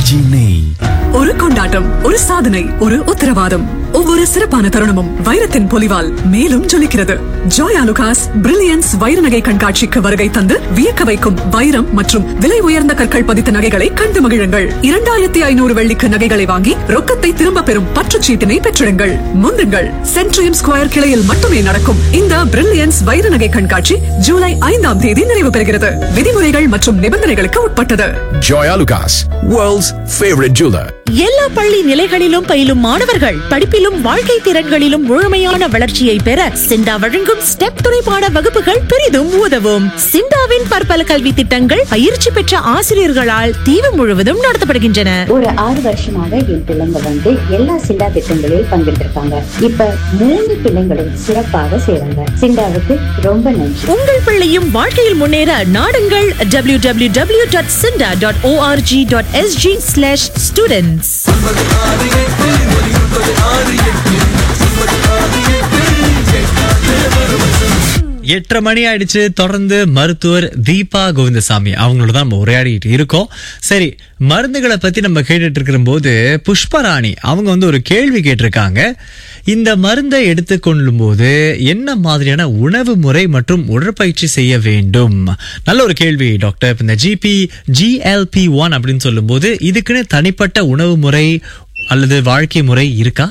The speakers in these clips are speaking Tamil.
ஆர்கேஜி நெய் ஒரு கொண்டாட்டம் ஒரு சாதனை ஒரு உத்தரவாதம் ஒவ்வொரு சிறப்பான தருணமும் வைரத்தின் பொலிவால் மேலும் ஜொலிக்கிறது ஜோயா லுகாஸ் பிரில்லியன்ஸ் வைர நகை கண்காட்சிக்கு வருகை தந்து வியக்க வைக்கும் வைரம் மற்றும் விலை உயர்ந்த கற்கள் பதித்த நகைகளை கண்டு மகிழுங்கள் இரண்டாயிரத்தி ஐநூறு வெள்ளிக்கு நகைகளை வாங்கி ரொக்கத்தை திரும்ப பெறும் பற்றுச்சீட்டினை பெற்றிடுங்கள் முந்துங்கள் சென்ட்ரியம் ஸ்கொயர் கிளையில் மட்டுமே நடக்கும் இந்த பிரில்லியன்ஸ் வைர நகை கண்காட்சி ஜூலை ஐந்தாம் தேதி நிறைவு பெறுகிறது விதிமுறைகள் மற்றும் நிபந்தனைகளுக்கு உட்பட்டது Joya Lucas, world's favorite jeweler. எல்லா பள்ளி நிலைகளிலும் பயிலும் மாணவர்கள் படிப்பிலும் வாழ்க்கை திறன்களிலும் முழுமையான வளர்ச்சியை பெற சிண்டா வழங்கும் ஸ்டெப் துணைப்பாட வகுப்புகள் பெரிதும் உதவும் சிண்டாவின் பற்பல கல்வி திட்டங்கள் பயிற்சி பெற்ற ஆசிரியர்களால் தீவு முழுவதும் நடத்தப்படுகின்றன ஒரு ஆறு வருஷமாக என் பிள்ளைங்க வந்து எல்லா சிண்டா திட்டங்களில் பங்கெடுத்திருக்காங்க இப்ப மூணு பிள்ளைங்களும் சிறப்பாக செய்றாங்க சிண்டாவுக்கு ரொம்ப நன்றி உங்கள் பிள்ளையும் வாழ்க்கையில் முன்னேற நாடுங்கள் W W W dot SINDA dot ORG dot SG slash students எட்டரை மணி ஆயிடுச்சு தொடர்ந்து மருத்துவர் தீபா கோவிந்தசாமி அவங்களோட தான் நம்ம உரையாடிட்டு இருக்கோம் சரி மருந்துகளை பத்தி நம்ம கேட்டுட்டு இருக்கிற போது புஷ்பராணி அவங்க வந்து ஒரு கேள்வி கேட்டிருக்காங்க இந்த மருந்தை எடுத்துக்கொள்ளும் போது என்ன மாதிரியான உணவு முறை மற்றும் உடற்பயிற்சி செய்ய வேண்டும் நல்ல ஒரு கேள்வி டாக்டர் இப்ப இந்த ஜிபி ஜிஎல்பி ஒன் அப்படின்னு சொல்லும்போது இதுக்குன்னு தனிப்பட்ட உணவு முறை அல்லது வாழ்க்கை முறை இருக்கா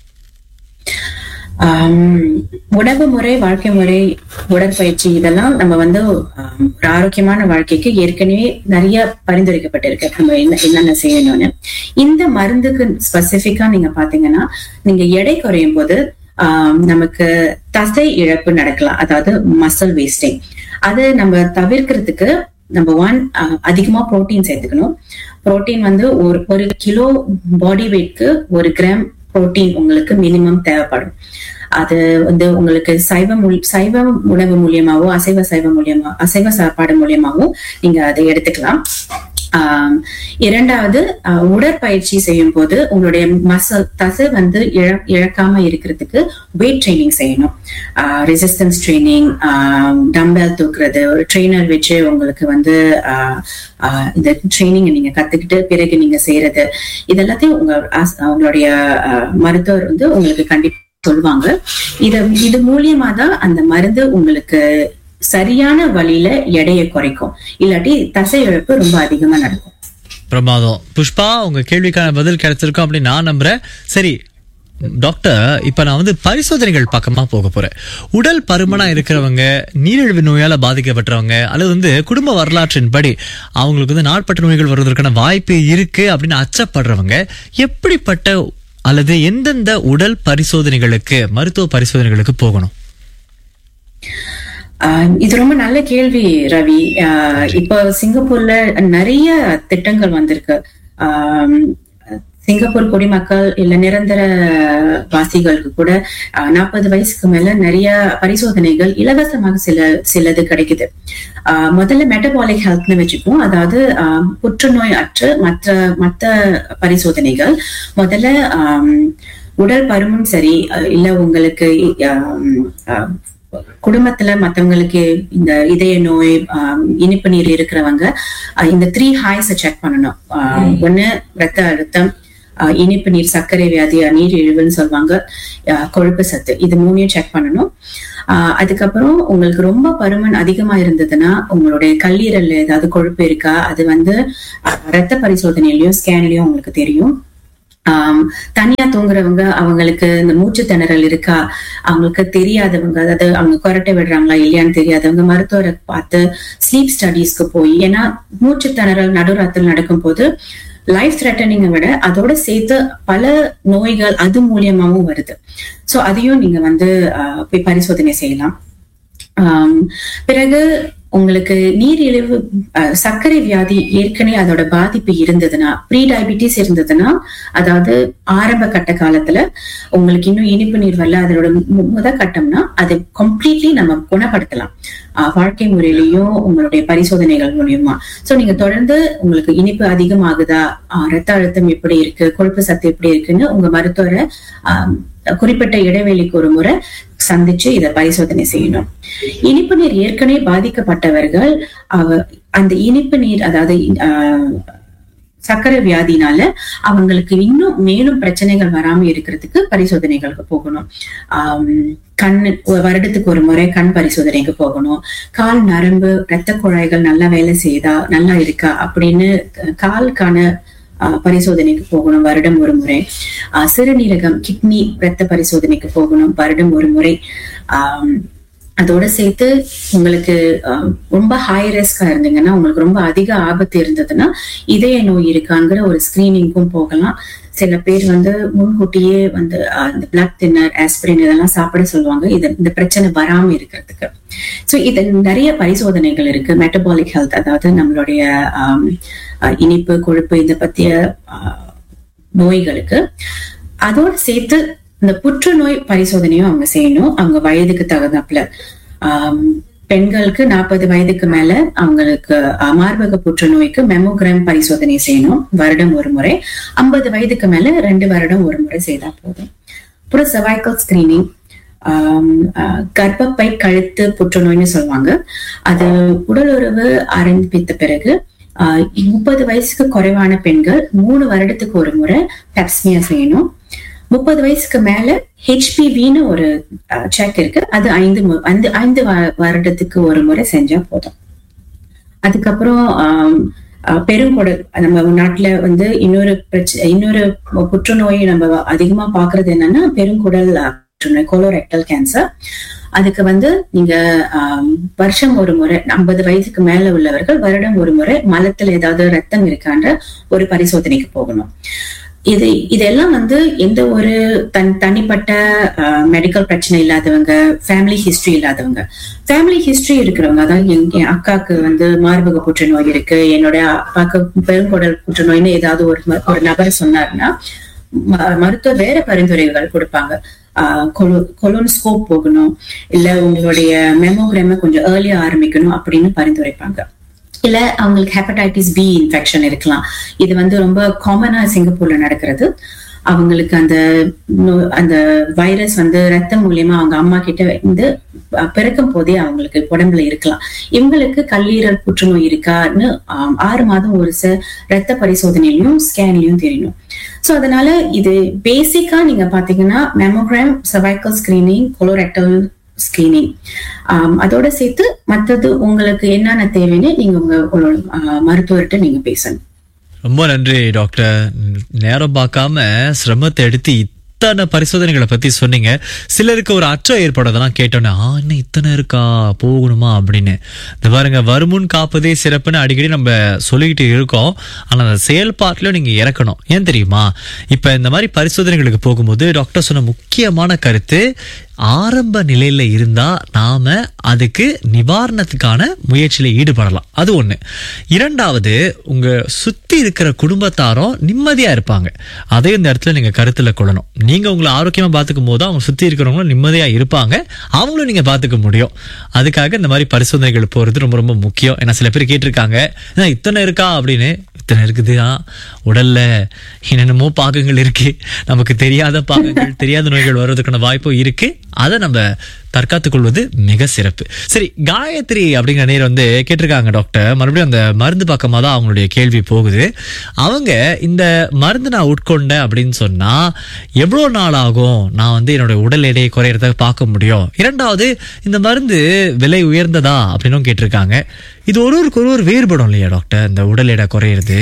ஆம், உணவு முறை வாழ்க்கை முறை உடற்பயிற்சி இதெல்லாம் நம்ம வந்து ஆம், ஒரு ஆரோக்கியமான வாழ்க்கைக்கு ஏற்கனவே நிறைய பரிந்துரைக்கப்பட்டிருக்கு நம்ம என்ன என்னென்ன செய்யணும்னு இந்த மருந்துக்கு ஸ்பெசிபிக்கா நீங்க பாத்தீங்கன்னா நீங்க எடை குறையும் போது ஆம், நமக்கு தசை இழப்பு நடக்கலாம் அதாவது மசில் வேஸ்டிங் அது நம்ம தவிர்க்கிறதுக்கு நம்பர் ஒன் அதிகமா புரோட்டீன் சேர்த்துக்கணும் புரோட்டீன் வந்து ஒரு ஒரு கிலோ பாடி வெயிட்க்கு ஒரு கிராம் புரோட்டீன் உங்களுக்கு மினிமம் தேவைப்படும் அது வந்து உங்களுக்கு சைவ மூல் சைவ உணவு மூலியமாவோ அசைவ சைவ மூலியமா அசைவ சாப்பாடு மூலியமாவோ நீங்க அதை எடுத்துக்கலாம் ஆம், இரண்டாவது அஹ், உடற்பயிற்சி செய்யும் போது உங்களுடைய மசல் தசை வந்து இழ இழக்காம இருக்கிறதுக்கு வெயிட் ட்ரைனிங் செய்யணும் ரெசிஸ்டன்ஸ் ட்ரைனிங் டம்பல் தூக்குறது ஒரு ட்ரெயினர் வச்சு உங்களுக்கு வந்து ஆஹ், ஆஹ், இந்த ட்ரைனிங் நீங்க கத்துக்கிட்டு பிறகு நீங்க செய்யறது இதெல்லாத்தையும் உங்க ஆஸ்- உங்களுடைய ஆஹ், மருத்துவர் வந்து உங்களுக்கு கண்டிப்பா சொல்லுவாங்க இத இது மூலியமா தான் அந்த மருந்து உங்களுக்கு சரியான வழியில எடையை குறைக்கும் இல்லாட்டி தசை இழப்பு ரொம்ப அதிகமா நடக்கும் பிரமாதம் புஷ்பா உங்க கேள்விக்கான பதில் கிடைச்சிருக்கும் அப்படின்னு நான் நம்புறேன் சரி டாக்டர் இப்ப நான் வந்து பரிசோதனைகள் பக்கமா போக போறேன் உடல் பருமனா இருக்கிறவங்க நீரிழிவு நோயால பாதிக்கப்பட்டவங்க அல்லது வந்து குடும்ப வரலாற்றின்படி அவங்களுக்கு வந்து நாட்பட்ட நோய்கள் வருவதற்கான வாய்ப்பு இருக்கு அப்படின்னு அச்சப்படுறவங்க எப்படிப்பட்ட அல்லது எந்தெந்த உடல் பரிசோதனைகளுக்கு மருத்துவ பரிசோதனைகளுக்கு போகணும் ஆஹ் இது ரொம்ப நல்ல கேள்வி ரவி ஆஹ் இப்போ சிங்கப்பூர்ல நிறைய திட்டங்கள் வந்திருக்கு ஆஹ் சிங்கப்பூர் குடிமக்கள் இல்ல நிரந்தர வாசிகளுக்கு கூட நாற்பது வயசுக்கு மேல நிறைய பரிசோதனைகள் இலவசமாக சில சிலது கிடைக்குது ஆஹ் முதல்ல மெட்டபாலிக் ஹெல்த்னு வச்சுப்போம் அதாவது ஆஹ் புற்றுநோய் அற்ற மற்ற மற்ற பரிசோதனைகள் முதல்ல ஆஹ் உடல் பருமன் சரி அஹ் இல்ல உங்களுக்கு ஆஹ் ஆஹ் குடும்பத்துல மத்தவங்களுக்கு இந்த இதய நோய் ஆஹ் இனிப்பு நீர் இருக்கிறவங்க ஆஹ் இந்த த்ரீ ஹாய்ஸ செக் பண்ணணும் ஆஹ் ஒண்ணு ரத்த அழுத்தம் ஆஹ் இனிப்பு நீர் சர்க்கரை வியாதி ஆஹ் நீரிழிவுன்னு சொல்லுவாங்க ஆஹ் கொழுப்பு சத்து இது மூணையும் செக் பண்ணணும் ஆஹ் அதுக்கப்புறம் உங்களுக்கு ரொம்ப பருமன் அதிகமா இருந்ததுன்னா உங்களுடைய கல்லீரல்ல ஏதாவது கொழுப்பு இருக்கா அது வந்து ஆஹ் ரத்த பரிசோதனையிலயும் ஸ்கேன்லயும் உங்களுக்கு தெரியும் ஆம், தனியா தூங்குறவங்க அவங்களுக்கு இந்த மூச்சு திணறல் இருக்கா அவங்களுக்கு தெரியாதவங்க அதாவது அவங்க கொரட்டை விடுறாங்களா இல்லையான்னு தெரியாதவங்க மருத்துவரை பார்த்து ஸ்லீப் ஸ்டடீஸ்க்கு போய் ஏன்னா மூச்சு திணறல் நடுராத்திரி நடக்கும்போது லைஃப் த்ரெட்டனிங்கை விட அதோட சேர்த்து பல நோய்கள் அது மூலியமாவும் வருது சோ அதையும் நீங்க வந்து ஆஹ், போய் பரிசோதனை செய்யலாம் ஆம், பிறகு உங்களுக்கு நீரிழிவு அஹ், சர்க்கரை வியாதி ஏற்கனவே அதோட பாதிப்பு இருந்ததுன்னா ப்ரீ டயபிட்டிஸ் இருந்ததுன்னா அதாவது ஆரம்ப கட்ட காலத்துல உங்களுக்கு இன்னும் இனிப்பு நீர் வரல அதோட மு- முத கட்டம்னா அதை கம்ப்ளீட்லி நம்ம குணப்படுத்தலாம் ஆஹ், வாழ்க்கை முறையிலையும் உங்களுடைய பரிசோதனைகள் மூலியமா சோ நீங்க தொடர்ந்து உங்களுக்கு இனிப்பு அதிகமாகுதா ஆஹ், ரத்த அழுத்தம் எப்படி இருக்கு கொழுப்பு சத்து எப்படி இருக்குன்னு உங்க மருத்துவரை ஆஹ், குறிப்பிட்ட இடைவெளிக்கு ஒரு முறை சந்திச்சு இதை பரிசோதனை செய்யணும் இனிப்பு நீர் ஏற்கனவே பாதிக்கப்பட்டவர்கள் அவ அந்த இனிப்பு நீர் அதாவது ஆஹ், சக்கரை வியாதினால அவங்களுக்கு இன்னும் மேலும் பிரச்சனைகள் வராம இருக்கிறதுக்கு பரிசோதனைகளுக்கு போகணும் ஆம், கண்ணு ஒரு வருடத்துக்கு ஒரு முறை கண் பரிசோதனைக்கு போகணும் கால் நரம்பு இரத்த குழாய்கள் நல்லா வேலை செய்யுதா நல்லா இருக்கா அப்படின்னு காலுக்கான ஆஹ், பரிசோதனைக்கு போகணும் வருடம் ஒரு முறை ஆஹ், சிறுநீரகம் கிட்னி இரத்த பரிசோதனைக்கு போகணும் வருடம் ஒரு முறை ஆம், அதோட சேர்த்து உங்களுக்கு ஆஹ், ரொம்ப ஹை ரிஸ்கா இருந்தீங்கன்னா உங்களுக்கு ரொம்ப அதிக ஆபத்து இருந்ததுன்னா இதய நோய் இருக்காங்கிற ஒரு ஸ்கிரீனிங்க்கும் போகலாம் சில பேர் வந்து முன்கூட்டியே வந்து ஆஹ், இந்த பிளட் தின்னர் ஆஸ்பிரின் இதெல்லாம் சாப்பிட சொல்லுவாங்க இது இந்த பிரச்சனை வராம இருக்கிறதுக்கு ஸோ இது நிறைய பரிசோதனைகள் இருக்கு மெட்டபாலிக் ஹெல்த் அதாவது நம்மளுடைய ஆம், ஆஹ், இனிப்பு கொழுப்பு இதை பத்திய ஆஹ், நோய்களுக்கு அதோட சேர்த்து இந்த புற்றுநோய் பரிசோதனையும் அவங்க செய்யணும் அவங்க வயதுக்கு தகுந்தாப்புல ஆம், பெண்களுக்கு நாற்பது வயதுக்கு மேல அவங்களுக்கு அஹ், மார்பக புற்றுநோய்க்கு மெமோகிராம் பரிசோதனை செய்யணும் வருடம் ஒரு முறை ஐம்பது வயதுக்கு மேல ரெண்டு வருடம் ஒரு முறை செய்தா போதும் அப்புறம் cervical ஸ்கிரீனிங் கர்ப்பப்பை கழுத்து புற்றுநோய்னு சொல்லுவாங்க அது உடலுறவு ஆரம்பித்த பிறகு ஆஹ் முப்பது வயசுக்கு குறைவான பெண்கள் மூணு வருடத்துக்கு ஒரு முறை பெப்ஸ்மியா செய்யணும் முப்பது வயசுக்கு மேல ஹெச்பிவின்னு ஒரு செக் இருக்கு அது ஐந்து மு- ஐந்து ஐந்து வ- வருடத்துக்கு ஒரு முறை செஞ்சா போதும் அதுக்கப்புறம் ஆம், அஹ், பெருங்குடல் நம்ம நாட்டுல வந்து இன்னொரு பிரச்சனை இன்னொரு புற்றுநோய் நம்ம அதிகமா பாக்குறது என்னன்னா பெருங்குடல் அஹ், புற்றுநோய் கோலோரெக்டல் கேன்சர் அதுக்கு வந்து நீங்க ஆம், வருஷம் ஒரு முறை ஐம்பது வயசுக்கு மேல உள்ளவர்கள் வருடம் ஒரு முறை மலத்துல ஏதாவது ரத்தம் இருக்கான்ற ஒரு பரிசோதனைக்கு போகணும் இது இதெல்லாம் வந்து எந்த ஒரு தன் தனிப்பட்ட மெடிக்கல் பிரச்சனை இல்லாதவங்க ஃபேமிலி ஹிஸ்டரி இல்லாதவங்க ஃபேமிலி ஹிஸ்டரி இருக்கிறவங்க அதாவது என் என் அக்காக்கு வந்து மார்பக புற்றுநோய் இருக்கு என்னோட அப்பாக்கு பெருங்குடல் புற்றுநோய்னு ஏதாவது ஒரு ம- ஒரு நபர் சொன்னாருன்னா ம- மருத்துவர் வேற பரிந்துரைகள் கொடுப்பாங்க கொலோன்ஸ்கோப் போகணும் இல்ல உங்களுடைய மெமோகிராம கொஞ்சம் ஏர்லியா ஆரம்பிக்கணும் அப்படின்னு பரிந்துரைப்பாங்க இல்ல அவங்களுக்கு ஹெப்படைட்டிஸ் பி இன்ஃபெக்ஷன் இருக்கலாம் இது வந்து ரொம்ப காமனா சிங்கப்பூர்ல நடக்கிறது அவங்களுக்கு அந்த நோ- அந்த வைரஸ் வந்து ரத்தம் மூலியமா அவங்க அம்மா கிட்ட இருந்து அஹ், பிறக்கும் போதே அவங்களுக்கு உடம்புல இருக்கலாம் இவங்களுக்கு கல்லீரல் புற்றுநோய் இருக்கான்னு ஆம், ஆறு மாதம் ஒரு ச ரத்த பரிசோதனையிலையும் ஸ்கேன்லயும் தெரியணும் சோ அதனால இது பேசிக்கா நீங்க பாத்தீங்கன்னா mammogram cervical screening colorectal screening அதோட சேர்த்து மத்தது உங்களுக்கு என்னென்ன தேவைன்னு நீங்க உங்க உங்களோட ஆஹ், மருத்துவர்கிட்ட நீங்க பேசணும் ரொம்ப நன்றி டாக்டர் நேரம் பார்க்காம சிரமத்தை எடுத்து இத்தனை பரிசோதனைகளை பத்தி சொன்னீங்க சிலருக்கு ஒரு அச்சம் ஏற்படுறதெல்லாம் கேட்டோன்னே ஆ இன்னும் இத்தனை இருக்கா போகணுமா அப்படின்னு இந்த பாருங்க வருமுன் காப்பதே சிறப்புன்னு அடிக்கடி நம்ம சொல்லிக்கிட்டு இருக்கோம் ஆனா அந்த செயல்பாட்டிலும் நீங்க இறக்கணும் ஏன் தெரியுமா இப்ப இந்த மாதிரி பரிசோதனைகளுக்கு போகும்போது டாக்டர் சொன்ன முக்கியமான கருத்து ஆரம்ப நிலையில இருந்தா நாம அதுக்கு நிவாரணத்துக்கான முயற்சியில ஈடுபடலாம் அது ஒண்ணு இரண்டாவது உங்க சுத்தி இருக்கிற குடும்பத்தாரும் நிம்மதியா இருப்பாங்க அதையும் இந்த இடத்துல நீங்க கருத்துல கொள்ளணும் நீங்க உங்களை ஆரோக்கியமா பாத்துக்கும் போது அவங்க சுத்தி இருக்கிறவங்களும் நிம்மதியா இருப்பாங்க அவங்களும் நீங்க பாத்துக்க முடியும் அதுக்காக இந்த மாதிரி பரிசோதனைகள் போறது ரொம்ப ரொம்ப முக்கியம் ஏன்னா சில பேர் கேட்டிருக்காங்க "என்ன, இத்தனை இருக்கா அப்படின்னு இத்தனை இருக்குதுயா உடல்ல என்னென்னமோ பாகங்கள் இருக்கு நமக்கு தெரியாத பாகங்கள் தெரியாத நோய்கள் வர்றதுக்கான வாய்ப்பும் இருக்கு அதை நம்ம தற்காத்துக் கொள்வது மிக சிறப்பு சரி காயத்ரி அப்படிங்கிற நேர் வந்து கேட்டிருக்காங்க டாக்டர் மறுபடியும் அந்த மருந்து பக்கமா தான் அவங்களுடைய கேள்வி போகுது அவங்க இந்த மருந்து நான் உட்கொண்டேன் அப்படின்னு சொன்னா எவ்வளவு நாள் ஆகும் நான் வந்து என்னோட உடல் எடையை குறையறத பார்க்க முடியும் இரண்டாவது இந்த மருந்து விலை உயர்ந்ததா அப்படின்னும் கேட்டிருக்காங்க இது ஒருவருக்கு ஒருவர் வேறுபடும் இல்லையா டாக்டர் இந்த உடல் எடை குறையிறது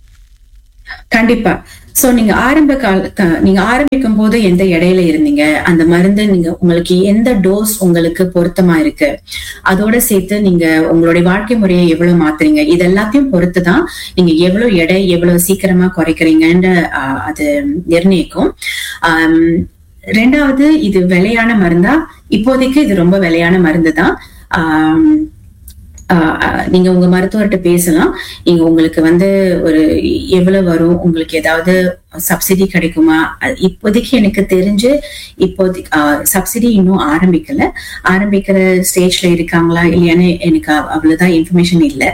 கண்டிப்பா சோ நீங்க ஆரம்ப கால த- நீங்க ஆரம்பிக்கும் போது எந்த இடையில இருந்தீங்க அந்த மருந்து நீங்க உங்களுக்கு எந்த டோஸ் உங்களுக்கு பொருத்தமா இருக்கு அதோட சேர்த்து நீங்க உங்களுடைய வாழ்க்கை முறையை எவ்வளவு மாத்துறீங்க இது எல்லாத்தையும் பொறுத்து தான் நீங்க எவ்வளவு எடை எவ்வளவு சீக்கிரமா குறைக்கிறீங்கன்ற ஆஹ், அது நிர்ணயிக்கும் ஆம், ரெண்டாவது இது விலையான மருந்தா இப்போதைக்கு இது ரொம்ப விலையான மருந்து தான் ஆம், ஆஹ் ஆஹ் நீங்க உங்க மருத்துவர்கிட்ட பேசலாம் நீங்க உங்களுக்கு வந்து ஒரு எவ்வளவு வரும் உங்களுக்கு ஏதாவது சப்சிடி கிடைக்குமா அது இப்போதைக்கு எனக்கு தெரிஞ்சு இப்போதைக்கு சப்சிடி இன்னும் ஆரம்பிக்கல ஆரம்பிக்கிற ஸ்டேஜ்ல இருக்காங்களா இல்லையான்னு எனக்கு அவ்- அவ்வளவுதான் இன்ஃபர்மேஷன் இல்ல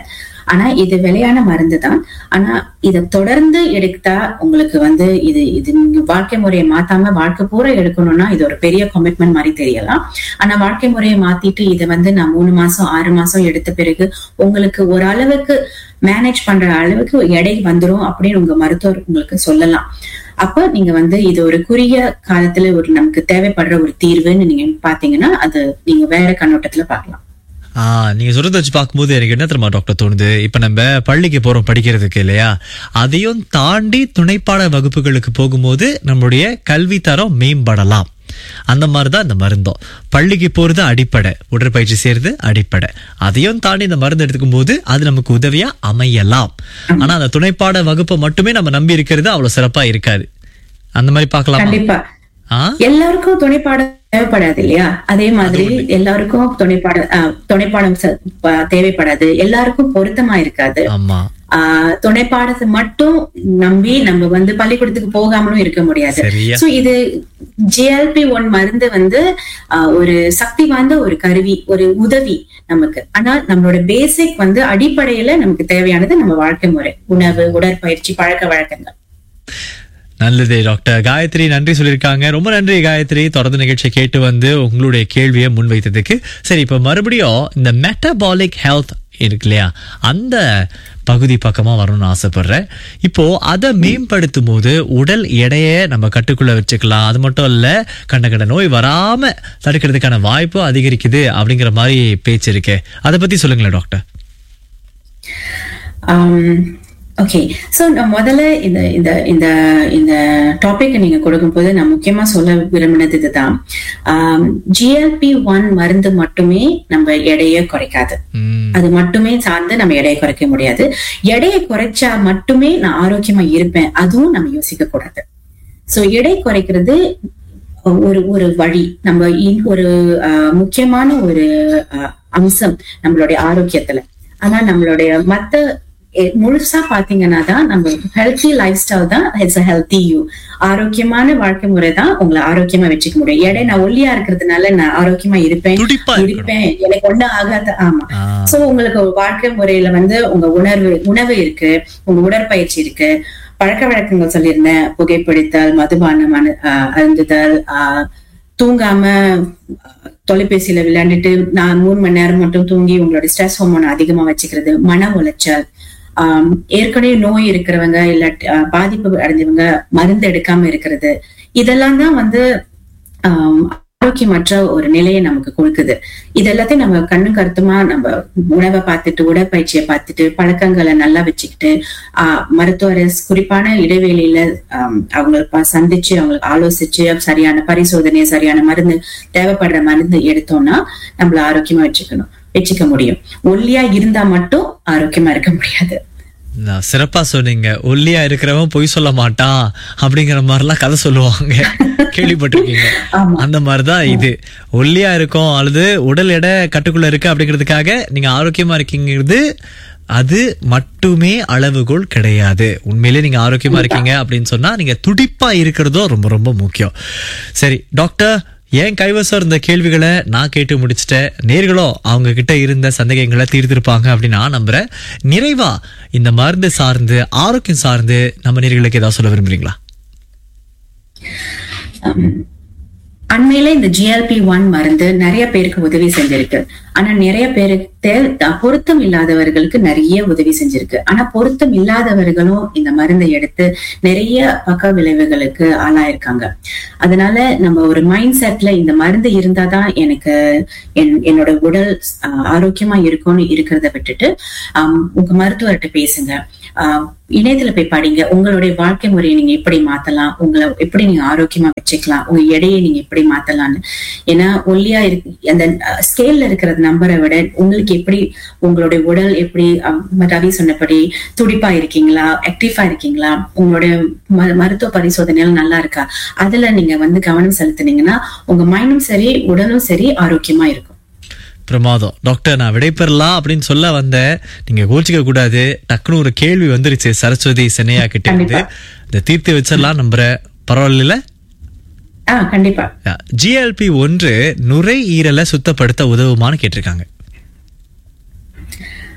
ஆனா இது விலையான மருந்து தான் ஆனா இதை தொடர்ந்து எடுத்தா உங்களுக்கு வந்து இது இது நீங்க வாழ்க்கை முறையை மாத்தாம வாழ்க்கை பூரா எடுக்கணும்னா இது ஒரு பெரிய கமிட்மெண்ட் மாதிரி தெரியலாம் ஆனா வாழ்க்கை முறையை மாத்திட்டு இதை வந்து நான் மூணு மாசம் ஆறு மாசம் எடுத்த பிறகு உங்களுக்கு ஓரளவுக்கு மேனேஜ் பண்ற அளவுக்கு எடை வந்துரும் அப்படின்னு உங்க மருத்துவர் உங்களுக்கு சொல்லலாம் அப்ப நீங்க வந்து இது ஒரு குறுகிய காலத்துல ஒரு நமக்கு தேவைப்படுற ஒரு தீர்வுன்னு நீங்க பாத்தீங்கன்னா அது நீங்க வேற கண்ணோட்டத்துல பார்க்கலாம் ஆ நீங்க சொல்றத வச்சு பார்க்கும்போது எனக்கு என்ன தெரியுமா டாக்டர் தோணுது இப்ப நம்ம பள்ளிக்கு போறோம் படிக்கிறதுக்கு இல்லையா அதையும் தாண்டி துணைப்பாட வகுப்புகளுக்கு போகும்போது நம்மளுடைய கல்வி தரம் மேம்படலாம் அந்த மாதிரிதான் இந்த மருந்தம் பள்ளிக்கு போறது அடிப்படை உடற்பயிற்சி செய்யறது அடிப்படை அதையும் தாண்டி இந்த மருந்து எடுத்துக்கும் போது அது நமக்கு உதவியா அமையலாம் ஆனா அந்த துணைப்பாட வகுப்பை மட்டுமே நம்ம நம்பி இருக்கிறது அவ்வளவு சிறப்பா இருக்காது அந்த மாதிரி பார்க்கலாமா கண்டிப்பா ஆ எல்லாருக்கும் துணைப்பாடம் தேவைப்படாது இல்லையா அதே மாதிரி எல்லாருக்கும் துணைப்பாட ஆஹ், துணைப்பாடம் ச- ப- தேவைப்படாது எல்லாருக்கும் பொருத்தமா இருக்காது ஆமா ஆஹ், துணைப்பாடத்தை மட்டும் நம்பி நம்ம வந்து பள்ளிக்கூடத்துக்கு போகாமலும் இருக்க முடியாது சரியா. சோ இது ஜிஎல்பி ஒன் மருந்து வந்து ஆஹ், ஒரு சக்தி வாய்ந்த ஒரு கருவி ஒரு உதவி நமக்கு ஆனா நம்மளோட பேசிக் வந்து அடிப்படையில நமக்கு தேவையானது நம்ம வாழ்க்கை முறை உணவு உடற்பயிற்சி பழக்க வழக்கங்கள் நல்லது டாக்டர் காயத்ரி நன்றி சொல்லியிருக்காங்க ரொம்ப நன்றி காயத்ரி தொடர்ந்து நிகழ்ச்சியை கேட்டு வந்து உங்களுடைய கேள்வியை முன்வைத்ததுக்கு சரி இப்ப மறுபடியும் இந்த மெட்டபாலிக் ஹெல்த் இருக்கு இல்லையா அந்த பகுதி பக்கமா வரணும்னு ஆசைப்படுறேன் இப்போ அதை மேம்படுத்தும் போது உடல் எடையை நம்ம கட்டுக்குள்ள வச்சுக்கலாம் அது மட்டும் இல்ல கண்ட கண்ட நோய் வராம தடுக்கிறதுக்கான வாய்ப்பு அதிகரிக்குது அப்படிங்கிற மாதிரி பேச்சு இருக்கே அதை பத்தி சொல்லுங்களேன் டாக்டர் ஓகே சோ நான் முதல்ல இந்த இந்த இந்த இந்த டாபிக் நீங்க கொடுக்கும்போது நான் முக்கியமா சொல்ல விரும்பினது இதுதான் ஜிஎல்பி ஒன் மருந்து மட்டுமே நம்ம எடையை குறைக்காது உம் அது மட்டுமே சார்ந்து நம்ம எடையை குறைக்க முடியாது எடையை குறைச்சா மட்டுமே நான் ஆரோக்கியமா இருப்பேன் அதுவும் நம்ம யோசிக்க கூடாது சோ எடை குறைக்கிறது ஒரு ஒரு வழி நம்ம இன்- ஒரு ஆஹ், முக்கியமான ஒரு ஆஹ், அம்சம் நம்மளுடைய ஆரோக்கியத்துல ஆனா நம்மளுடைய மத்த எ- முழுசா பாத்தீங்கன்னா தான் நம்ம ஹெல்த்தி லைஃப் ஸ்டைல் தான் இட்ஸ் ஹெல்த்தி யூ ஆரோக்கியமான வாழ்க்கை முறை தான் உங்களை ஆரோக்கியமா வச்சுக்க முடியும் எடை நான் ஒல்லியா இருக்கிறதுனால நான் ஆரோக்கியமா இருப்பேன் துடிப்பா இருக்கணும். இருப்பேன் எனக்கு ஒண்ணும் ஆகாத ஆமா ஆ. சோ உங்களுக்கு ஒரு வாழ்க்கை முறையில வந்து உங்க உணர்வு உணவு இருக்கு உங்க உடற்பயிற்சி இருக்கு பழக்க வழக்கங்கள் சொல்லியிருந்தேன் புகைப்பிடித்தல் மதுபானம் அனு- ஆஹ் அருந்துதல் ஆஹ் தூங்காம ஆஹ் தொலைபேசியில விளையாண்டுட்டு நான் மூணு மணி நேரம் மட்டும் தூங்கி உங்களோட ஸ்ட்ரெஸ் ஹார்மோன் அதிகமா வச்சுக்கிறது மன உளைச்சல் ஆஹ் ஏற்கனவே நோய் இருக்கிறவங்க இல்ல ஆஹ் பாதிப்பு அடைஞ்சவங்க மருந்து எடுக்காம இருக்கிறது இதெல்லாம் தான் வந்து ஆஹ் ஆரோக்கியமற்ற ஒரு நிலையை நமக்கு கொடுக்குது இது எல்லாத்தையும் நம்ம கண்ணு கருத்துமா நம்ம உணவை பார்த்துட்டு உடற்பயிற்சியை பார்த்துட்டு பழக்கங்களை நல்லா வச்சுக்கிட்டு ஆஹ் மருத்துவரை குறிப்பான இடைவெளியில ஆஹ் அவங்களை ப- சந்திச்சு அவங்களுக்கு ஆலோசிச்சு சரியான பரிசோதனை சரியான மருந்து தேவைப்படுற மருந்து எடுத்தோம்னா நம்மள ஆரோக்கியமா வச்சுக்கணும் வச்சுக்க முடியும் ஒல்லியா இருந்தா மட்டும் ஆரோக்கியமா இருக்க முடியாது நான் சிறப்பா சொன்னீங்க ஒல்லியா இருக்கிறவன் பொய் சொல்ல மாட்டான் அப்படிங்கிற மாதிரிலாம் கதை சொல்லுவாங்க கேள்விப்பட்டிருக்கீங்க ஆமா. அந்த மாதிரிதான் இது ஒல்லியா இருக்கும் அல்லது உடல் எடை கட்டுக்குள்ள இருக்கு அப்படிங்கிறதுக்காக நீங்க ஆரோக்கியமா இருக்கீங்கிறது அது மட்டுமே அளவுகோல் கிடையாது உண்மையிலே நீங்க ஆரோக்கியமா இருக்கீங்க அப்படின்னு சொன்னா நீங்க துடிப்பா இருக்கிறதும் ரொம்ப ரொம்ப முக்கியம் சரி டாக்டர் ஏன் கைவசம் இருந்த கேள்விகளை நான் கேட்டு முடிச்சிட்டேன் நேர்களோ அவங்க கிட்ட இருந்த சந்தேகங்களை தீர்த்திருப்பாங்க அப்படின்னு நான் நம்புறேன் நிறைவா இந்த மருந்து சார்ந்து ஆரோக்கியம் சார்ந்து நம்ம நேர்களுக்கு ஏதாவது சொல்ல விரும்புறீங்களா அண்மையில இந்த ஜிஎல்பி ஒன் மருந்து நிறைய பேருக்கு உதவி செஞ்சிருக்கு ஆனா நிறைய பேருக்கு தே- பொருத்தம் இல்லாதவர்களுக்கு நிறைய உதவி செஞ்சிருக்கு ஆனா பொருத்தம் இல்லாதவர்களும் இந்த மருந்தை எடுத்து நிறைய பக்க விளைவுகளுக்கு ஆளாயிருக்காங்க அதனால நம்ம ஒரு மைண்ட் செட்ல இந்த மருந்து இருந்தாதான் எனக்கு என் என்னோட உடல் ஆஹ், ஆரோக்கியமா இருக்கும்னு இருக்கிறத விட்டுட்டு ஆம், உங்க மருத்துவர்கிட்ட பேசுங்க ஆஹ், இணையத்துல போய் படிங்க உங்களுடைய வாழ்க்கை முறையை நீங்க எப்படி மாத்தலாம் உங்களை எப்படி நீங்க ஆரோக்கியமா வச்சுக்கலாம் உங்க எடையை நீங்க எப்படி மாத்தலாம்னு ஏன்னா ஒல்லியா இருக்கு அந்த ஸ்கேல்ல இருக்கிற நம்பரை விட உங்களுக்கு எப்படி உங்களுடைய உடல் எப்படி அஹ், ரவி சொன்னபடி துடிப்பா இருக்கீங்களா ஆக்டிவா இருக்கீங்களா உங்களுடைய ம- மருத்துவ பரிசோதனைகள் நல்லா இருக்கா அதுல நீங்க வந்து கவனம் செலுத்துனீங்கன்னா உங்க மைண்டும் சரி உடலும் சரி ஆரோக்கியமா இருக்கும் பிரமாதம் டாக்டர் நான் விடைபெறலாம் அப்படின்னு சொல்ல வந்தேன் நீங்க கோச்சிக்க கூடாது டக்குனு ஒரு கேள்வி வந்துருச்சு சரஸ்வதி சென்னையா கிட்ட இருந்து இந்த தீர்த்து வச்சிடலாம் நம்புறேன் பரவாயில்ல ஆஹ் கண்டிப்பா ஜிஎல்பி ஒன்று நுரையீரலை சுத்தப்படுத்த உதவுமான்னு கேட்டிருக்காங்க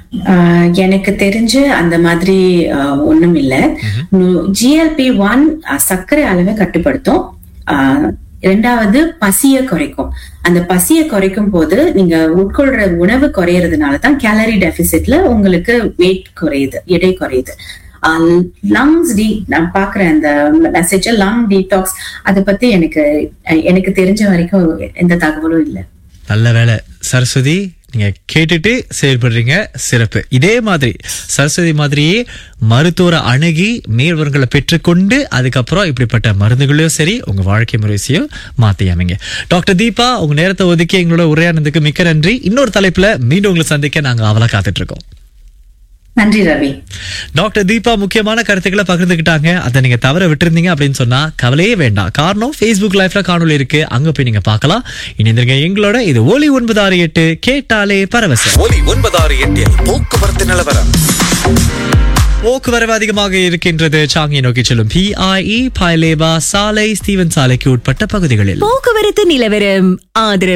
ஆஹ் எனக்கு தெரிஞ்சு அந்த மாதிரி ஆஹ் ஒண்ணும் இல்ல ஜிஎல்பி ஒன் சர்க்கரை அளவை கட்டுப்படுத்தும் ஆஹ் இரண்டாவது பசிய குறைக்கும் அந்த பசிய குறைக்கும் போது நீங்க உட்கொள்ற உணவு குறையறதுனால தான் கேலரி டெபிசிட்ல உங்களுக்கு வெயிட் குறையுது எடை குறையுது லங்ஸ் டி நான் பாக்குறேன் அந்த மெசேஜ் லங் டீடாக்ஸ் அதை பத்தி எனக்கு எனக்கு தெரிஞ்ச வரைக்கும் எந்த தகவலும் இல்லை நல்ல வேலை சரஸ்வதி நீங்க கேட்டுட்டு செயல்படுறீங்க சிறப்பு இதே மாதிரி சரஸ்வதி மாதிரியே மருத்துவரை அணுகி மேல்வர்களை பெற்றுக்கொண்டு அதுக்கப்புறம் இப்படிப்பட்ட மருந்துகளையும் சரி உங்க வாழ்க்கை முறையையும் மாத்தி அமைங்க டாக்டர் தீபா உங்க நேரத்தை ஒதுக்கி எங்களோட உரையானதுக்கு மிக்க நன்றி இன்னொரு தலைப்புல மீண்டும் உங்களை சந்திக்க நாங்க அவளை காத்துட்டு இருக்கோம் நன்றி ரவி டாக்டர் தீபா முக்கியமான கருத்துக்களை பகிர்ந்துக்கிட்டாங்க அதை நீங்க தவற விட்டுருந்தீங்க அப்படின்னு சொன்னா கவலையே வேண்டாம் காரணம் ஃபேஸ்புக் லைவ்ல காணொலி இருக்கு அங்க போய் நீங்க பார்க்கலாம் இணைந்திருங்க எங்களோட இது ஒலி ஒன்பது ஆறு எட்டு கேட்டாலே பரவசம் ஒலி ஒன்பதாறு எட்டில் போக்குவரத்து நிலவரம் போக்குவரவு அதிகமாக இருக்கின்றது சாங்கி நோக்கி செல்லும் பிஐஇ பாய்லேபா சாலை ஸ்டீவன் சாலைக்கு உட்பட்ட பகுதிகளில் போக்குவரத்து நிலவரம் ஆதரவு